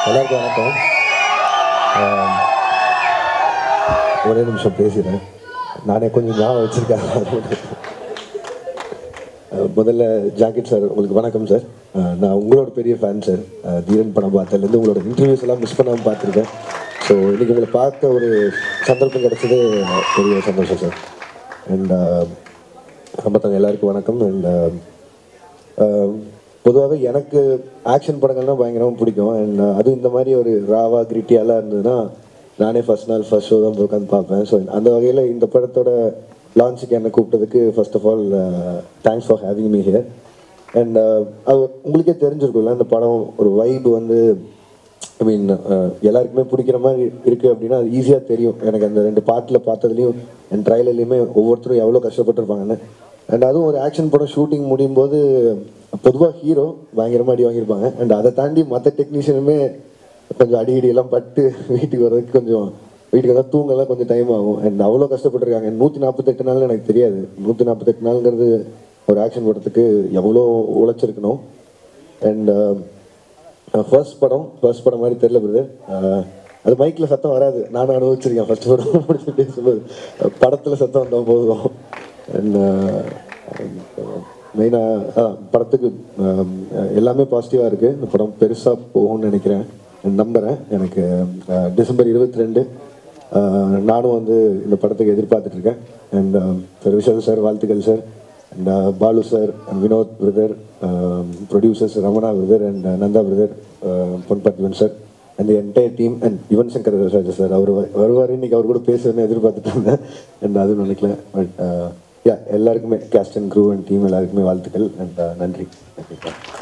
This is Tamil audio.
எல்லாருக்கும் வணக்கம் ஆம், ஒரே நிமிஷம் பேசுகிறேன் நானே கொஞ்சம் ஞாபகம் வச்சுருக்கேன் முதல்ல ஜாக்கெட் சார் உங்களுக்கு வணக்கம் சார் அஹ், நான் உங்களோட பெரிய ஃபேன் சார் அஹ், தீரன் படம் பார்த்ததுலேருந்து உங்களோட இன்டர்வியூஸ் எல்லாம் மிஸ் பண்ணாமல் பார்த்துருக்கேன் ஸோ இன்றைக்கி உங்களை பார்க்க ஒரு சந்தர்ப்பம் கிடைச்சது பெரிய சந்தோஷம் சார் அண்ட் சம்பத்தங்க எல்லாருக்கும் வணக்கம் அண்ட் பொதுவாகவே எனக்கு ஆக்ஷன் படங்கள்னா பயங்கரமாக பிடிக்கும் அண்ட் அது இந்த மாதிரி ஒரு ராவா கிரிட்டியாலாம் இருந்ததுன்னா நானே ஃபர்ஸ்ட் நாள் ஃபர்ஸ்ட் ஷோ தான் போய் உட்காந்து பார்ப்பேன் ஸோ அந்த வகையில் இந்த படத்தோட லான்ச்சுக்கு என்னை கூப்பிட்டதுக்கு first of all thanks for having me here and அது உங்களுக்கே தெரிஞ்சிருக்கும்ல இந்த படம் ஒரு வைப் வந்து ஐ மீன் எல்லாருக்குமே பிடிக்கிற மாதிரி இருக்குது அப்படின்னா அது ஈஸியாக தெரியும் எனக்கு அந்த ரெண்டு பாட்டில் பார்த்ததுலையும் என் ட்ரைலர்லையுமே ஒவ்வொருத்தரும் எவ்வளோ கஷ்டப்பட்டிருப்பாங்கன்னு அண்ட் அதுவும் ஒரு ஆக்ஷன் படம் ஷூட்டிங் முடியும் போது பொதுவாக ஹீரோ பயங்கரமாக அடி வாங்கியிருப்பாங்க அண்ட் அதை தாண்டி மற்ற டெக்னீஷியனுமே கொஞ்சம் அடி இடி எல்லாம் பட்டு வீட்டுக்கு வர்றதுக்கு கொஞ்சம் வீட்டுக்கு வந்தால் தூங்கலாம் கொஞ்சம் டைம் ஆகும் அண்ட் அவ்வளோ கஷ்டப்பட்டிருக்காங்க நூற்றி நாற்பத்தெட்டு நாள் எனக்கு தெரியாது நூற்றி நாற்பத்தெட்டு நாளுங்கிறது ஒரு ஆக்ஷன் படத்துக்கு எவ்வளோ உழைச்சிருக்கணும் அண்ட் ஃபர்ஸ்ட் படம் ஃபர்ஸ்ட் படம் மாதிரி தெரியல பிரதர் அது மைக்கில் சத்தம் வராது நானும் அனுபவிச்சிருக்கேன் ஃபர்ஸ்ட் படம் முடிச்சு பேசும்போது படத்தில் சத்தம் வந்தால் போதும் அண்ட் மெயினாக படத்துக்கு ஆம், எல்லாமே பாசிட்டிவாக இருக்குது இந்த படம் பெருசாக போகும்னு நினைக்கிறேன் நம்புகிறேன் எனக்கு அஹ், டிசம்பர் இருபத்தி ரெண்டு நானும் வந்து இந்த படத்துக்கு எதிர்பார்த்துட்டு இருக்கேன் அண்ட் சார் விஷால் சார் வாழ்த்துக்கள் sir and Balu sir Vinoth brother producers Ramana brother and Nandha brother Ponpathman sir and entire team and Yuvan Shankar Raja sir அவர் வருவார் இன்னைக்கு அவர் கூட பேசுவேன்னு எதிர்பார்த்துட்டு இருந்தேன் அண்ட் அதுவும் நினைக்கல பட் யா எல்லாருக்குமே cast and crew and team எல்லாருக்குமே வாழ்த்துக்கள் அண்ட் நன்றி நன்றி